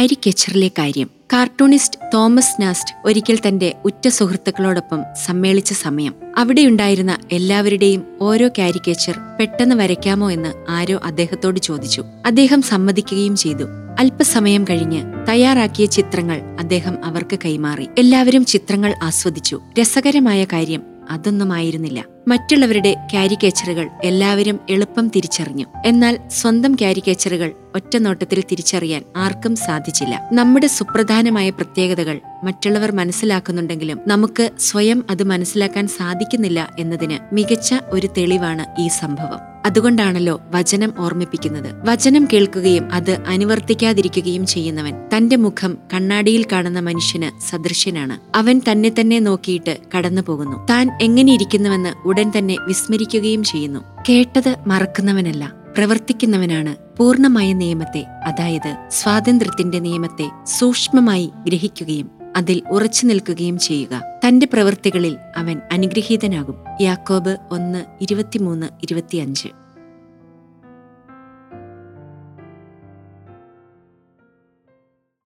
കാരിക്കേച്ചറിലെ കാര്യം cartoonist Thomas നാസ്റ്റ് ഒരിക്കൽ തന്റെ ഉറ്റ സുഹൃത്തുക്കളോടൊപ്പം സമ്മേളിച്ച സമയം അവിടെയുണ്ടായിരുന്ന എല്ലാവരുടെയും ഓരോ കാരിക്കേച്ചർ പെട്ടെന്ന് വരയ്ക്കാമോ എന്ന് ആരോ അദ്ദേഹത്തോട് ചോദിച്ചു അദ്ദേഹം സമ്മതിക്കുകയും ചെയ്തു അല്പസമയം കഴിഞ്ഞ് തയ്യാറാക്കിയ ചിത്രങ്ങൾ അദ്ദേഹം അവർക്ക് കൈമാറി എല്ലാവരും ചിത്രങ്ങൾ ആസ്വദിച്ചു രസകരമായ കാര്യം അതൊന്നുമായിരുന്നില്ല മറ്റുള്ളവരുടെ കാരിക്കേച്ചറുകൾ എല്ലാവരും എളുപ്പം തിരിച്ചറിഞ്ഞു എന്നാൽ സ്വന്തം കാരിക്കേച്ചറുകൾ ഒറ്റനോട്ടത്തിൽ തിരിച്ചറിയാൻ ആർക്കും സാധിച്ചില്ല നമ്മുടെ സുപ്രധാനമായ പ്രത്യേകതകൾ മറ്റുള്ളവർ മനസ്സിലാക്കുന്നുണ്ടെങ്കിലും നമുക്ക് സ്വയം അത് മനസ്സിലാക്കാൻ സാധിക്കുന്നില്ല എന്നതിന് മികച്ച ഒരു തെളിവാണ് ഈ സംഭവം അതുകൊണ്ടാണല്ലോ വചനം ഓർമ്മിപ്പിക്കുന്നത് വചനം കേൾക്കുകയും അത് അനുവർത്തിക്കാതിരിക്കുകയും ചെയ്യുന്നവൻ തന്റെ മുഖം കണ്ണാടിയിൽ കാണുന്ന മനുഷ്യന് സദൃശ്യനാണ് അവൻ തന്നെ തന്നെ നോക്കിയിട്ട് കടന്നു പോകുന്നു താൻ എങ്ങനെയിരിക്കുന്നുവെന്ന് ഉടൻ തന്നെ വിസ്മരിക്കുകയും ചെയ്യുന്നു കേട്ടത് മറക്കുന്നവനല്ല പ്രവർത്തിക്കുന്നവനാണ് പൂർണ്ണമായ നിയമത്തെ അതായത് സ്വാതന്ത്ര്യത്തിന്റെ നിയമത്തെ സൂക്ഷ്മമായി ഗ്രഹിക്കുകയും അതിൽ ഉറച്ചു നിൽക്കുകയും ചെയ്യുക തന്റെ പ്രവൃത്തികളിൽ അവൻ അനുഗ്രഹീതനാകും യാക്കോബ് ഒന്ന് ഇരുപത്തിമൂന്ന് ഇരുപത്തിയഞ്ച്